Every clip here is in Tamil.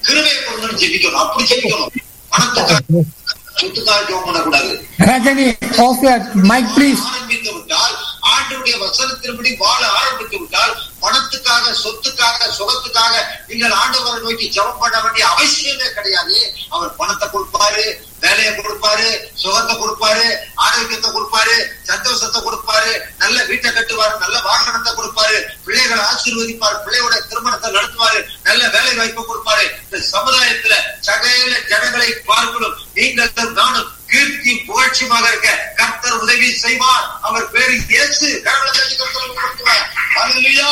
கிருபையை கொடுங்கன்னு ஜெபிக்கணும் அப்படி ஜெபிக்கணும் பணத்துக்காக சொத்துக்காக ஜெபம் பண்ணக்கூடாது Rajani, off your mic, please. ஆரம்பித்து விட்டால் ஆண்டுடைய வசனத்தின்படி வாழ ஆரம்பித்து விட்டால் பணத்துக்காக சொத்துக்காக சுகத்துக்காக நீங்கள் ஆண்டவரை நோக்கி ஜெபம் பண்ண வேண்டிய அவசியமே கிடையாது அவர் பணத்தை கொடுப்பாரு வேலையை கொடுப்பாரு சுகத்தை கொடுப்பாரு ஆரோக்கியத்தை கொடுப்பாரு சந்தோஷத்தை கொடுப்பாரு நல்ல வீட்டை கட்டுவாரு நல்ல வாகனத்தை கொடுப்பாரு பிள்ளைகளை ஆசீர்வதிப்பார் பிள்ளையோட திருமணத்தை நடத்துவாரு நல்ல வேலை வாய்ப்பை கொடுப்பாரு இந்த சமுதாயத்துல சகையில ஜனங்களை பார்க்கணும் நீங்கள் நானும் கீர்த்தி புகழ்ச்சியாக இருக்க கர்த்தர் உதவி செய்வார் அவர் பேரு இயேசு கடவுளை தட்டி கர்த்தருக்கு கொடுத்துவார் அல்லேலூயா.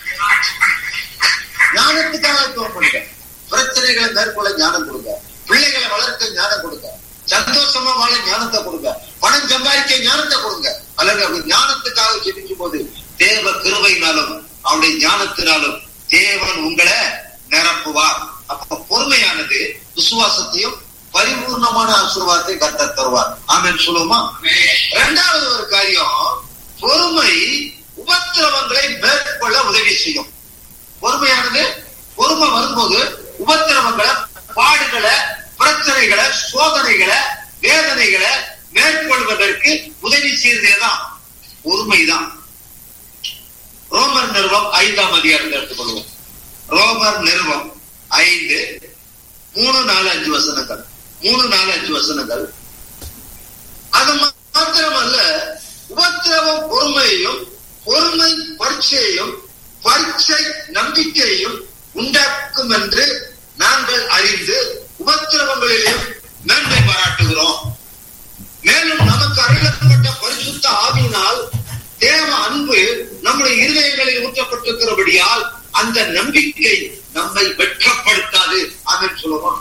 ஞானத்துக்காக ஜெபம் பண்ணுங்க பிரச்சனைகளை மேற்கொள்ள ஞானம் கொடுங்க பிள்ளைகளை வளர்க்க ஞானம் கொடுங்க சந்தோஷமா வாழ ஞானத்தை கொடுங்க பணம் சம்பாதிக்க ஞானத்தை கொடுங்க அல்லது அவர் ஞானத்துக்காக ஜெபிக்கும் போது தேவ கிருபையினாலும் அவருடைய ஞானத்தினாலும் தேவன் உங்களை நிரப்புவார் அப்ப பொறுமையானது விசுவாசத்தையும் பரிபூர்ணமான ஆசீர்வாதத்தை கத்த தருவார் ஆமென் சொல்லுவோமா இரண்டாவது ஒரு காரியம் பொறுமை உபத்திரவங்களை மேற்கொள்ள உதவி செய்யும் பொறுமையானது பொறுமை வரும்போது உபத்திரவங்களை பாடுகளை பிரச்சனைகளை சோதனைகளை வேதனைகளை மேற்கொள்வதற்கு உதவி செய்ததேதான் பொறுமைதான் ரோமர் நிறுவம் ஐந்தாம் அதிகாரத்தை எடுத்துக்கொள்வோம் ரோமர் நிறுவம் ஐந்து மூணு நாலு அஞ்சு வசனங்கள் மூணு நாலு அஞ்சு வசனங்கள் அது மாத்திரமல்ல உபத்திரவம் பொறுமையையும் பொறுமை பரீட்சையையும் பரீட்சை நம்பிக்கையையும் உண்டாக்கும் என்று நாங்கள் அறிந்து உபத்திரவங்களிலேயும் மேன்மை பாராட்டுகிறோம் மேலும் நமக்கு அருளப்பட்ட பரிசுத்த ஆவியினால் தேவ அன்பு நம்முடைய இருதயங்களில் ஊற்றப்பட்டிருக்கிறபடியால் அந்த நம்பிக்கை நம்மை வெட்கப்படுத்தாது அப்படின்னு சொல்லுவோம்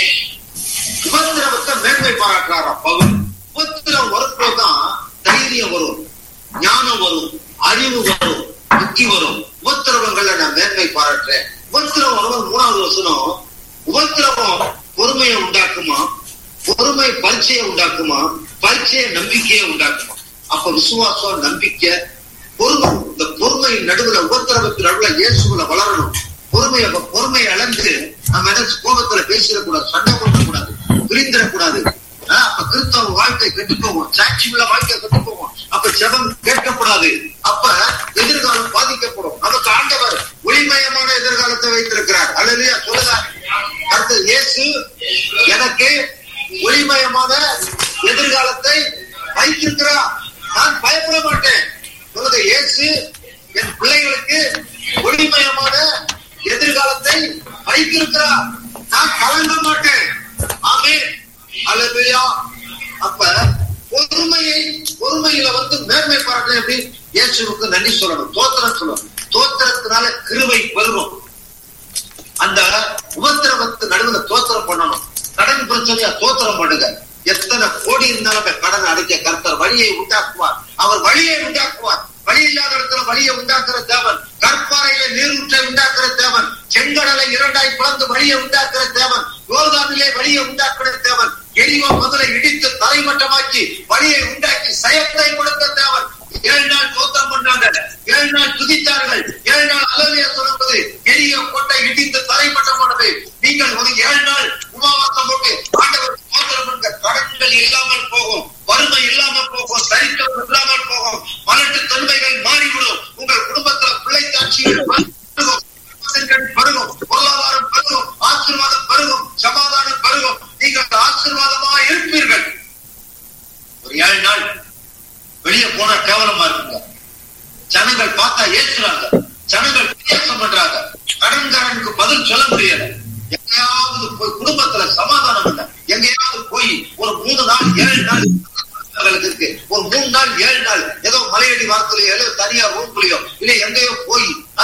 உபத்திரவத்தை மேன்மை பாராட்டுறாரா பவுல் உபத்திரம் வரும்போதுதான் தைரியம் வரும் ஞானம் வரும் அறிவு வரும் புத்தி வரும் உபத்திரவங்களை நான் மேன்மை பாராட்டுறேன் உபத்திரம் வருவது மூணாவது வசனம் உபத்திரவம் பொறுமையை உண்டாக்குமா பொறுமை பரீட்சையை உண்டாக்குமா பரீட்சையை நம்பிக்கையை உண்டாக்குமா அப்ப விசுவாசம் நம்பிக்கை பொறுமை இந்த பொறுமையின் நடுவுல உபத்திரவத்தின் நடுவுல இயேசுல வளரணும் பொறுமையை பொறுமையை அளந்து நம்ம என்ன கோபத்துல பேசிடக்கூடாது சண்டை போடக்கூடாது பிரிந்திடக்கூடாது ஆஹ் அப்ப கிறிஸ்தவ வாழ்க்கை கெட்டு போகும் சாட்சி உள்ள வாழ்க்கை கெட்டு போகும் அப்ப ஜெபம் கேட்கக்கூடாது அப்ப எதிர்காலம் பாதிக்கப்படும் நமக்கு ஆண்டவர் ஒளிமயமான எதிர்காலத்தை வைத்திருக்கிறார் அல்லையா சொல்லுங்க அடுத்து இயேசு எனக்கு ஒளிமயமான எதிர்காலத்தை வைத்திருக்கிறார் நான் பயப்பட மாட்டேன் சொல்லுங்க இயேசு என் பிள்ளைகளுக்கு ஒளிமயமான எதிர்காலத்தை வைத்திருக்கிறார் நான் கலங்க மாட்டேன் ஆமே அல்லையா அப்ப பொறுமையை பொறுமையில வந்து மேன்மை பாராட்ட எப்படி இயேசுவுக்கு நன்றி சொல்லணும் தோத்திரம் சொல்லணும் தோத்திரத்தினால கிருவை பெருகும் அந்த உபத்திரவத்து நடுவுல தோத்திரம் பண்ணணும் கடன் பிரச்சனையா தோத்திரம் பண்ணுங்க எத்தனை கோடி இருந்தாலும் அந்த கடனை அடைக்க கர்த்தர் வழியை உண்டாக்குவார் அவர் வழியை உண்டாக்குவார் வழி இல்லாத இடத்துல வழியை உண்டாக்குற தேவன் கற்பாறையில நீரூற்றை உண்டாக்குற தேவன் செங்கடலை இரண்டாய் பிளந்து வழியை உண்டாக்குற தேவன் யோர்தானிலே வழியை உண்டாக்குற தேவன் எரிவோ முதலை இடித்து தலைமட்டமாக்கி வழியை உண்டாக்கி சயத்தை கொடுத்த தேவன் ஏழு நாள் தோத்திரம் பண்ணாங்க ஏழு நாள் துதித்தார்கள் ஏழு நாள் அலலியா சொல்லும்போது எரிய கோட்டை இடித்து தலைமட்டமானது நீங்கள் ஒரு ஏழு நாள் உபவாசம் போட்டு ஆண்டவர் தோத்திரம் பண்ணுங்க கடன்கள் இல்லாமல் போகும் வறுமை இல்லாமல் போகும் தரித்திரம் இல்லாமல் போகும் மலட்டு தன்மைகள் மாறிவிடும் உங்கள் குடும்பத்துல பிள்ளை காட்சிகள் பெருகும் வசனங்கள் பெருகும் பொருளாதாரம் பெருகும் ஆசீர்வாதம் பெருகும் சமாதானம் பெருகும் நீங்கள் ஆசீர்வாதமா இருப்பீர்கள் ஒரு ஏழு நாள் வெளியே போனா கேவலமா இருக்குங்க ஜனங்கள் பார்த்தா ஏற்றுறாங்க ஜனங்கள் வித்தியாசம் பண்றாங்க கடன்காரனுக்கு பதில் சொல்ல முடியல எங்கேயாவது போய் குடும்பத்துல சமாதானம் இல்லை எங்கேயாவது போய் ஒரு மூணு நாள் ஏழு நாள் அவர்களுக்கு இருக்கு ஒரு மூணு நாள் ஏழு நாள் ஏதோ மலையடி வாரத்திலேயோ இல்ல தனியா ரூம்லயோ இல்ல எங்கேயோ போய் ஆ?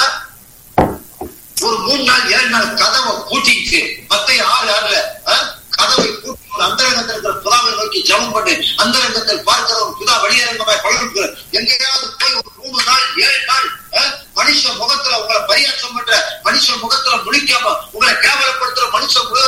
ஒரு மூணு நாள் ஏழு நாள் கதவை பூட்டிக்கிட்டு மத்த ஆறு ஆறுல ஆ? கதவை பூட்டி ஒரு அந்தரங்கத்தில் இருக்கிற புறாவை நோக்கி ஜெபம் பண்ணு அந்தரங்கத்தில் பார்க்கிறவன் புதா வெளியரங்கமாய் பழகுகிற எங்கேயாவது போய் ஒரு மூணு நாள் ஏழு நாள் ஆ? மனுஷ முகத்துல உங்களை பரியாசம் பண்ற மனுஷ முகத்துல முழிக்காம உங்களை கேவலப்படுத்துற மனுஷ முக